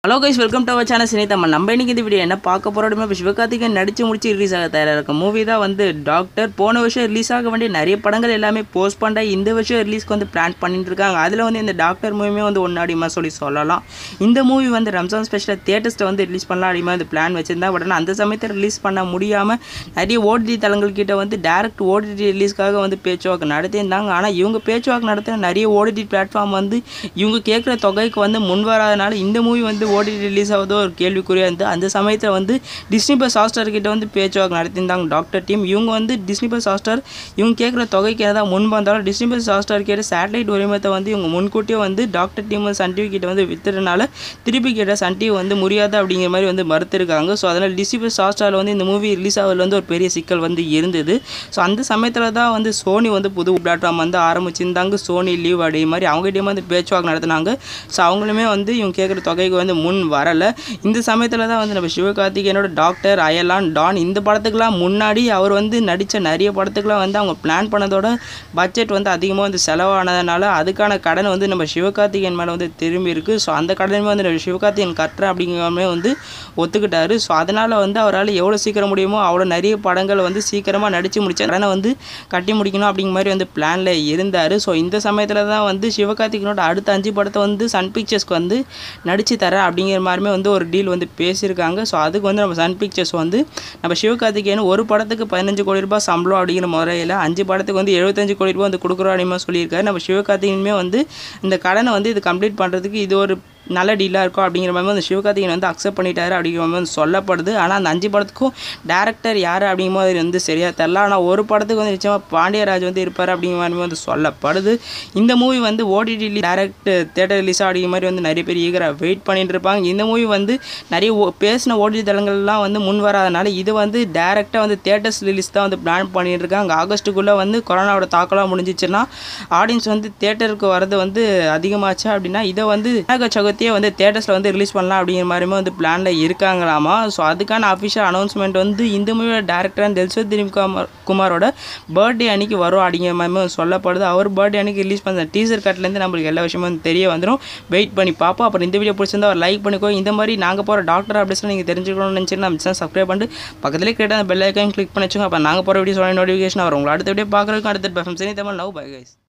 hello guys welcome to our channel சினிதம்மன் நம்ம இன்னைக்கு இந்த வீடியோ என்ன பார்க்க போகிறோம் இப்போ சிவகார்த்திகேயன் நடித்து முடிச்சு ரிலீஸ் ஆக தயாராக இருக்க மூவி தான் வந்து டாக்டர் போன வருஷம் ரிலீஸ் ஆக வேண்டிய நிறைய படங்கள் எல்லாமே போஸ்ட் பண்ண இந்த வருஷம் ரிலீஸ்க்கு வந்து பிளான் பண்ணிட்டு இருக்காங்க அதில் வந்து இந்த டாக்டர் மூவியுமே வந்து ஒன்று அடிமா சொல்லி சொல்லலாம் இந்த மூவி வந்து ரம்ஜான் ஸ்பெஷலாக தியேட்டர்ஸில் வந்து ரிலீஸ் பண்ணலாம் அடிமா வந்து பிளான் வச்சிருந்தா பட் ஆனால் அந்த சமயத்தில் ரிலீஸ் பண்ண முடியாமல் நிறைய ஓடிடி தளங்கள் கிட்ட வந்து டேரக்ட் ஓடிடி ரிலீஸ்க்காக வந்து பேச்சுவாக்கு நடத்தியிருந்தாங்க ஆனால் இவங்க பேச்சுவாக்கு நடத்தின நிறைய ஓடிடி பிளாட்ஃபார்ம் வந்து இவங்க கேட்குற தொகைக்கு வந்து முன் வராதனால இந்த மூவி வந்து ஓடிடி ரிலீஸ் ஆகுதோ ஒரு கேள்விக்குறியாக இருந்து அந்த சமயத்தில் வந்து டிஸ்னி பஸ் ஹாஸ்டர் கிட்ட வந்து பேச்சுவாக்கு நடத்தியிருந்தாங்க டாக்டர் டீம் இவங்க வந்து டிஸ்னி பஸ் ஹாஸ்டர் இவங்க கேட்குற தொகைக்கு ஏதாவது முன் வந்தாலும் டிஸ்னி பஸ் ஹாஸ்டர் கேட்ட சேட்டலைட் உரிமத்தை வந்து இவங்க முன்கூட்டியே வந்து டாக்டர் டீம் வந்து சன் டிவி கிட்ட வந்து வித்துறதுனால திருப்பி கேட்ட சன் டிவி வந்து முடியாது அப்படிங்கிற மாதிரி வந்து மறுத்திருக்காங்க ஸோ அதனால் டிஸ்னி பஸ் ஹாஸ்டரில் வந்து இந்த மூவி ரிலீஸ் ஆகிறதுல வந்து ஒரு பெரிய சிக்கல் வந்து இருந்தது ஸோ அந்த சமயத்தில் தான் வந்து சோனி வந்து புது பிளாட்ஃபார்ம் வந்து ஆரம்பிச்சிருந்தாங்க சோனி லீவ் அதே மாதிரி அவங்ககிட்டயும் வந்து பேச்சுவாக்கு நடத்தினாங்க ஸோ அவங்களுமே வந்து இவங்க கேட்குற தொகைக்கு வந்து முன் வரலை இந்த சமயத்தில் தான் வந்து நம்ம சிவகார்த்திகேயனோட டாக்டர் அயலான் டான் இந்த படத்துக்கெலாம் முன்னாடி அவர் வந்து நடித்த நிறைய படத்துக்கெலாம் வந்து அவங்க பிளான் பண்ணதோட பட்ஜெட் வந்து அதிகமாக வந்து செலவானதுனால அதுக்கான கடன் வந்து நம்ம சிவகார்த்திகேயன் மேலே வந்து திரும்பி இருக்குது ஸோ அந்த கடனுமே வந்து நம்ம சிவகார்த்திகேயன் கட்டுறேன் அப்படிங்கிறமே வந்து ஒத்துக்கிட்டாரு ஸோ அதனால் வந்து அவரால் எவ்வளோ சீக்கிரம் முடியுமோ அவ்வளோ நிறைய படங்கள் வந்து சீக்கிரமாக நடித்து முடிச்ச கடனை வந்து கட்டி முடிக்கணும் அப்படிங்கிற மாதிரி வந்து பிளானில் இருந்தார் ஸோ இந்த சமயத்தில் தான் வந்து சிவகார்த்திகனோட அடுத்த அஞ்சு படத்தை வந்து சன் பிக்சர்ஸ்க்கு வந்து நடித்து தரேன் அப்படிங்கிற மாதிரிமே வந்து ஒரு டீல் வந்து பேசியிருக்காங்க ஸோ அதுக்கு வந்து நம்ம சன் பிக்சர்ஸ் வந்து நம்ம சிவகார்த்திகேயன் ஒரு படத்துக்கு பதினஞ்சு கோடி ரூபாய் சம்பளம் அப்படிங்கிற முறையில் அஞ்சு படத்துக்கு வந்து எழுபத்தஞ்சு கோடி ரூபாய் வந்து கொடுக்குறோம் அப்படிமா சொல்லியிருக்காரு நம்ம சிவகார்த்திகேயனுமே வந்து இந்த கடனை வந்து இது கம்ப்ளீட் பண்ணுறதுக்கு இது ஒரு நல்ல டீலாக இருக்கும் அப்படிங்கிற மாதிரி வந்து சிவகார்த்திகேயன் வந்து அக்செப்ட் பண்ணிட்டாரு அப்படிங்கிற மாதிரி வந்து சொல்லப்படுது ஆனால் அந்த அஞ்சு படத்துக்கும் டேரக்டர் யார் அப்படிங்கிற மாதிரி வந்து சரியாக தெரில ஆனால் ஒரு படத்துக்கு வந்து நிச்சயமாக பாண்டியராஜ் வந்து இருப்பார் அப்படிங்கிற மாதிரி வந்து சொல்லப்படுது இந்த மூவி வந்து ஓடிடி டேரக்ட் தேட்டர் ரிலீஸ் அப்படிங்கிற மாதிரி வந்து நிறைய பேர் ஈகராக வெயிட் பண்ணிட்டு இருப்பாங்க இந்த மூவி வந்து நிறைய ஓ- பேசின ஓடிடி தளங்கள்லாம் வந்து முன் வராதனால இது வந்து டேரெக்டாக வந்து தேட்டர்ஸ் ரிலீஸ் தான் வந்து பிளான் பண்ணிட்டு இருக்காங்க ஆகஸ்ட்டுக்குள்ளே வந்து கொரோனாவோட தாக்கலாம் முடிஞ்சிச்சுன்னா ஆடியன்ஸ் வந்து தேட்டருக்கு வரது வந்து அதிகமாச்சு அப்படின்னா இதை வந்து விநாயக சதுர்த்தியை வந்து தேட்டர்ஸில் வந்து ரிலீஸ் பண்ணலாம் அப்படிங்கிற மாதிரியுமே வந்து பிளானில் இருக்காங்களாமா ஸோ அதுக்கான அஃபிஷியல் அனௌன்ஸ்மெண்ட் வந்து இந்த மூவியோட டேரக்டர் தில்சத் திலீப் குமார் குமாரோட பர்த்டே அன்னைக்கு வரும் அப்படிங்கிற மாதிரி வந்து சொல்லப்படுது அவர் பர்த்டே அன்னைக்கு ரிலீஸ் பண்ண டீசர் கட்லேருந்து நம்மளுக்கு எல்லா விஷயமும் வந்து தெரிய வந்துடும் வெயிட் பண்ணி பார்ப்போம் அப்புறம் இந்த வீடியோ பிடிச்சிருந்தா ஒரு லைக் பண்ணிக்கோ இந்த மாதிரி நாங்கள் போகிற டாக்டர் அப்டேட்ஸ்லாம் நீங்கள் தெரிஞ்சுக்கணும்னு நினச்சிங்கன்னா நம்ம சப்ஸ்கிரைப் பண்ணிட்டு பக்கத்துலேயே கேட்டால் அந்த பெல் ஐக்கான் கிளிக் பண்ணி வச்சுங்க அப்போ நாங்கள் போகிற வீடியோஸோட நோட்டிஃபிகேஷன் வரும் உங்களை அடுத்த வீடியோ பார்க்குறதுக்கு அடுத்த பர்ஃபம் சரி தமிழ் லவ் பை கைஸ்